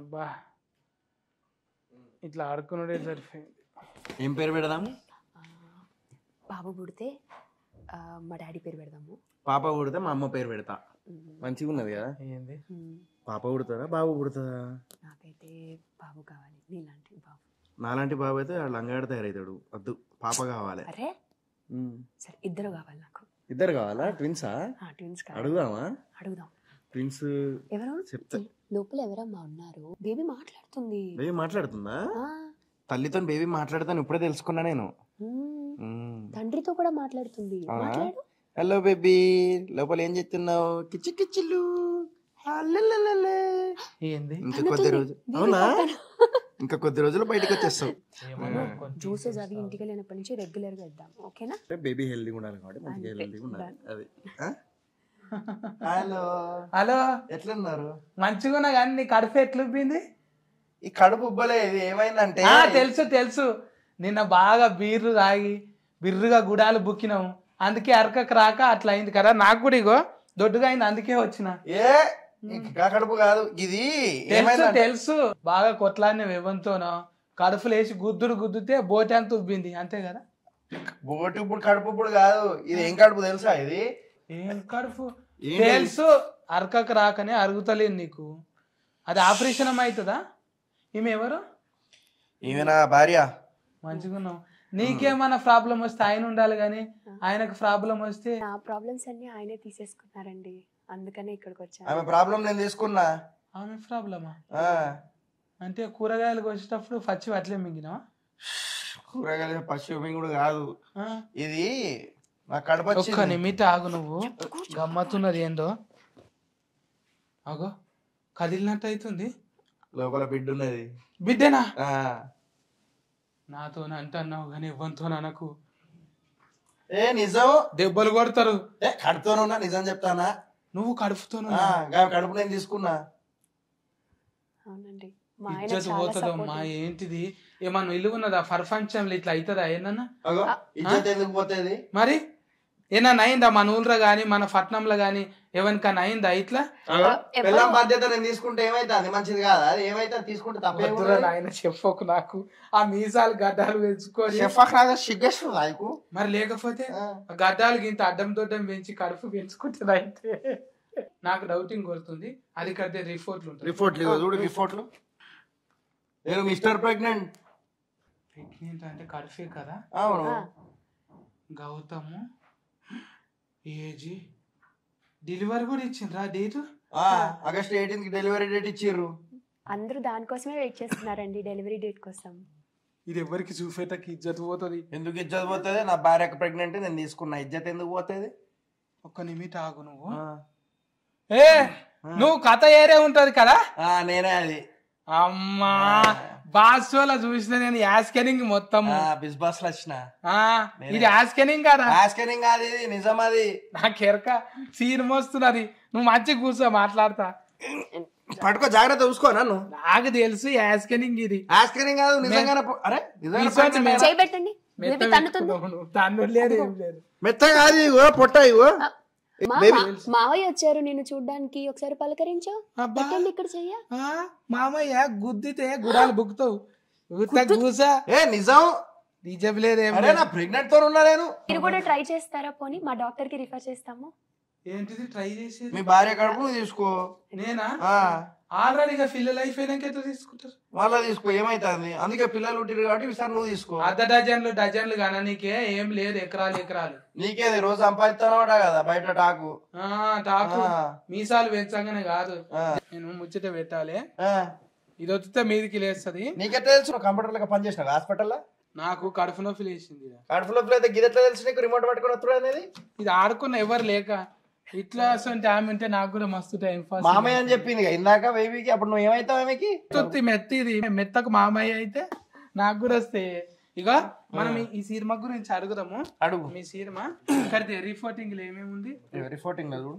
అబ్బా ఇట్లా ఆడుకున్నాడే సరిపోయింది ఏం పేరు పెడదాము ఆ, బాబు పుడితే ఆ, మా డాడీ పేరు పెడదాము పాప పుడితే మా అమ్మ పేరు పెడతా మ్మ్. మంచిగా ఉన్నది కదా ఏంది మ్మ్. పాప పుడుతుందా బాబు పుడుతుందా నాకైతే బాబు కావాలి నీలాంటి బాబు నాలాంటి బాబు అయితే వాడు లంగాడ తయారవుతాడు వద్దు పాప కావాలి అరే ఉమ్. సరే ఇద్దరు కావాలి నాకు ఇద్దరు కావాలా ట్విన్సా ట్విన్స్ కావాలి అడుగుదామా అడుగుదాం ట్విన్స్ ఎవరు చెప్తా లోపల ఎవరమ్మా ఉన్నారు బేబీ మాట్లాడుతుంది బేబీ మాట్లాడుతుందా ఆ, తల్లితో బేబీ మాట్లాడతాను ఇప్పుడే తెలుసుకున్నా నేను మ్మ్. తండ్రితో కూడా మాట్లాడుతుంది అవునా? మాట్లాడు హలో బేబీ లోపల ఏం చేస్తున్నావు కిచ్చు కిచ్చులు హల్లల్లల్లే. ఏంది ఇంకా కొద్ది రోజు అవునా ఇంకా కొద్ది రోజులు బయటకు వచ్చేస్తావు ఏమన్నా కొంచెం జ్యూసెస్ అవి ఇంటికి వెళ్ళినప్పటి నుంచి రెగ్యులర్ గా ఇద్దాం ఓకేనా అంటే బేబీ హెల్దీగా ఉండాలి కాబట్టి మంచిగా అంతే. హెల్దీగా ఉండాలి Done. అది హలో హలో ఎట్లున్నారు మంచిగా ఉన్నా కానీ నీ కడుపు ఎట్లుబ్బింది ఈ కడుపు ఉబ్బలే ఇది ఏమైందంటే ఆ, తెలుసు తెలుసు నిన్న బాగా బీర్లు తాగి బిర్రుగా గుడాలు బుక్కినాము అందుకే అరకకు రాక అట్లా అయింది కదా నాకు కూడా ఇగో దొడ్డుగా అయింది అందుకే వచ్చిన ఏ ఇంకా కడుపు కాదు ఇది తెలుసు ఏమైందంటే తెలుసు బాగా కొట్లాడిన వివంతోనో కడుపులు వేసి గుద్దుడు గుద్దుతే బోటి అంత ఉబ్బింది అంతే కదా బోటు ఇప్పుడు కడుపు ఇప్పుడు కాదు ఇది ఏం కడుపు తెలుసా ఇది ఏం కడుపు ఏం తెలుసు అరకకు రాకనే అరుగుతలేదు నీకు అది ఆపరేషన్ అవుతుందా ఈమె ఎవరు ఈమె నా భార్య మంచిగా ఉన్నావు నీకేమైనా ప్రాబ్లం వస్తే ఆయన ఉండాలి కానీ ఆయనకు ప్రాబ్లం వస్తే నా ప్రాబ్లమ్స్ అన్ని ఆయనే తీసేసుకున్నారండి అందుకనే ఇక్కడికి వచ్చాను ఆమె ప్రాబ్లం నేను తీసుకున్నా ఆమె ప్రాబ్లమా ఆ, అంటే కూరగాయలకు వచ్చేటప్పుడు పచ్చి అట్లే మింగినావా కూరగాయలు పశ్చిమ కూడా కాదు ఆ? ఇది నా కడుపు ఒక్క వచ్చింది నిమిట ఆగు నువ్వు గమ్మత్తున్నది ఏందో అగో కదిలినట్టు అవుతుంది లోపల బిడ్డ ఉన్నది బిడ్డేనా ఆ, నాతో అంటున్నావు కానీ ఇవ్వంతో నాకు ఏ నిజం దెబ్బలు కొడతారు ఏ కడుపుతోనున్నా నిజం చెప్తానా నువ్వు కడుపుతోను ఆ, గా కడుపు నేను తీసుకున్నా అవునండి మా ఆయన ఇజ్జత్ చాలా పోతుందమ్మా supportive. ఏంటిది ఏమన్నా ఇల్లు ఉన్నదా ప్రపంచంలో ఇట్లా అవుతుందా ఏనన్నా అగో ఇజ్జత్ ఎందుకు పోతుంది మరి ఏమన్నా అయిందా మన ఊళ్ళో గాని మన పట్నంలో గాని ఎవరికన్నా అయిందా ఇట్లా ఎవరు- పిల్లం బాధ్యత నేను తీసుకుంటే ఏమైతుంది మంచిది కాదా అది ఏమైతే తీసుకుంటే తప్పే వద్దురా నాయన చెప్పకు నాకు ఆ మీసాలు గడ్డాలు పెంచుకొని సిగ్గేస్తుంది నాకు మరి లేకపోతే ఆ. ఆ గడ్డాలు ఇంత అడ్డం దొడ్డం పెంచి కడుపు పెంచుకుంటుంది అయితే నాకు డౌటింగ్ కొడుతుంది అది కడితే రిపోర్ట్లు ఉంటాయి రిపోర్ట్లు ఇగో చూడు రిపోర్ట్లు నేను మిస్టర్ ప్రెగ్నెంట్ ప్రెగ్నెంట్ అంటే కడుపే కదా అవును ఆ, గౌతము ఏజీ డెలివరీ కూడా ఇచ్చిండ్రా డేట్ ఆ, ఆగస్ట్ ఎయిటీన్త్ కి డెలివరీ డేట్ ఇచ్చిర్రు అందరూ దానికోసమే వెయిట్ చేస్తున్నారండి డెలివరీ డేట్ కోసం ఇది ఎవరికి చూపేటకి ఇజ్జత్ పోతుంది ఎందుకు ఇజ్జత్ పోతుంది నా భార్యకు ప్రెగ్నెంట్ నేను తీసుకున్నా ఇజ్జత్ ఎందుకు పోతుంది ఒక్క నిమిట ఆగు నువ్వు ఆ. ఏ నువ్వు కథ ఏరే ఉంటది కదా ఆ, నేనే అది అమ్మా బాస్వల చూసిన నేను యాస్కెనింగ్ మొత్తం బిస్ బాస్ లో వచ్చిన ఆ, ఇది యాస్కెనింగ్ కదా ఆస్కరింగ్ అది ఇది నిజం అది నాకు ఎరక సీన్ మోస్తున్నది నువ్వు మంచి కూర్చో మాట్లాడతా పట్టుకో జాగ్రత్త చూసుకో నన్ను నాకు తెలుసు యాస్కెనింగ్ ఇది ఆస్కరింగ్ కాదు నిజంగానే పో- అరే నిజంగానే రీసెర్చ్ pregnant మే- అయినా? చేయబెట్టండి మెత్త బేబీ తన్నుతుంది పెట్టుకున్నావు నువ్వు. తన్ను లేదు ఏం లేదు మెత్త కాదు ఇగో పొట్ట ఇగో మా Baby. మా- మావయ్య వచ్చారు నిన్ను చూడ్డానికి ఒకసారి పలకరించు అబ్బా పెట్టండి ఇక్కడ చెయ్య ఆ, మామయ్య గుద్దితే గుడాలు బుక్కుతావు గుత్త కూసా ఏ నిజం నిజం లేదు ఏం అరే లేదు. నా ప్రెగ్నెంట్ తో ఉన్నా నేను మీరు కూడా ట్రై చేస్తారా పోనీ మా డాక్టర్ కి రిఫర్ చేస్తాము ఏంటిది ట్రై చేసేది మీ భార్య కడుపు నువ్వు తీసుకో నేనా ఆ ఆల్రెడీగా పిల్లలు అయిపోయినాక ఎట్లా తీసుకుంటారు మళ్ళా తీసుకో ఏమైతుంది అందుకే పిల్లలు పుట్టిరు కాబట్టి ఈసారి నువ్వు తీసుకో అర్ధ డజన్లు డజన్లు కానీ నీకే ఏం లేదు ఎకరాలు ఎకరాలు నీకేది రోజు సంపాదిస్తానోడా కదా బయట టాకు ఆ టాకు ఆ. మీసాలు పెంచగానే కాదు ఆ. నేను ముచ్చట పెట్టాలి ఆ. ఇది వచ్చితే మీదికి లేస్తుంది నీకెట్లా తెలుసు నువ్వు కంప్యూటర్ లెక్క పని చేసినావు హాస్పిటల్లో నాకు కడుపు నొప్పి లేచింది ఇక. కడుపులో అయితే గిది ఎట్లా తెలుసు నీకు రిమోట్ పట్టుకుని వస్తుడు అనేది ఇది ఆడుకున్న ఎవరు లేక ఇట్లా అసలు ఆమె ఉంటే నాకు కూడా మస్తు టైం పాస్ మామయ్య అని చెప్పింది కదా ఇందాక బేబీకి అప్పుడు నువ్వు ఏమైతావు ఆమెకి తొత్తి మెత్తి ఇది మెత్తకు మామయ్య అయితే నాకు కూడా వస్తే ఇక మనం ఈ- ఈ సినిమా గురించి అడుగుదాము అడుగు మీ సినిమా ఇక్కడ రిపోర్టింగ్ ఏమేమి ఉంది రిపోర్టింగ్ చూడు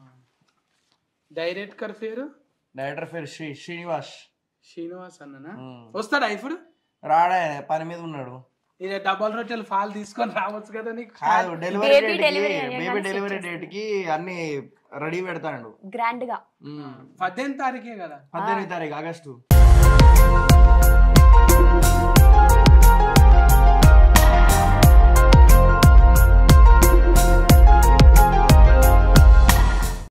డైరెక్టర్ పేరు డైరెక్టర్ పేరు శ్రీ శ్రీనివాస్ శ్రీనివాస్ అన్ననా ఉమ్. వస్తాడా ఇప్పుడు రాడా పని మీద ఉన్నాడు ఇది డబల్ రొట్టెలు ఫాల్ తీసుకొని రావచ్చు కదా నీకు కాదు డెలివరీ Baby డేట్ delivery కి అయ్యాక బేబీ set డెలివరీ చేస్తాడు. డేట్ కి అన్ని రెడీ పెడతాడు గ్రాండ్ గా ఉమ్. పద్దెనిమిది తారీఖే కదా పద్దెనిమిది తారీఖు ఆగస్టు ఆ